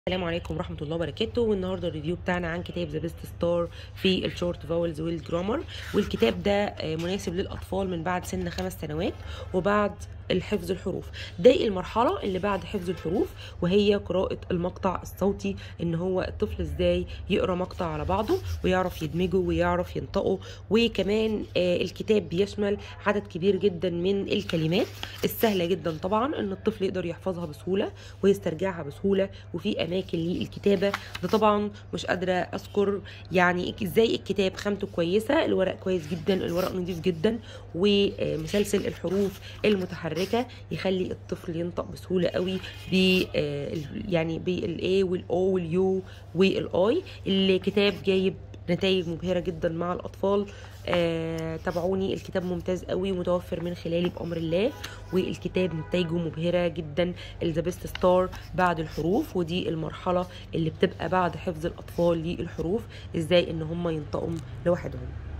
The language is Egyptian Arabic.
السلام عليكم ورحمة الله وبركاته والنهارده الريفيو بتاعنا عن كتاب ذا بيست ستار في الشورت فاولز والجرامر والكتاب ده آه، مناسب للأطفال من بعد سن خمس سنوات وبعد الحفظ الحروف ده المرحلة اللي بعد حفظ الحروف وهي قراءة المقطع الصوتي ان هو الطفل ازاي يقرا مقطع على بعضه ويعرف يدمجه ويعرف ينطقه وكمان آه، الكتاب بيشمل عدد كبير جدا من الكلمات السهلة جدا طبعا ان الطفل يقدر يحفظها بسهولة ويسترجعها بسهولة وفي اماكن للكتابة ده طبعا مش قادرة اذكر يعني ازاي الكتاب خامته كويسة الورق كويس جدا الورق نظيف جدا ومسلسل الحروف المتحركة يخلي الطفل ينطق بسهولة قوي ب آه، ال- يعني بالاي والاو واليو والاي الكتاب جايب نتائج مبهرة جدا مع الأطفال آه، تابعوني الكتاب ممتاز قوي ومتوفر من خلالي بأمر الله والكتاب نتائجه مبهرة جدا ذا بيست ستار بعد الحروف ودي المرحلة اللي بتبقى بعد حفظ الأطفال للحروف ازاي ان هم ينطقوا لوحدهم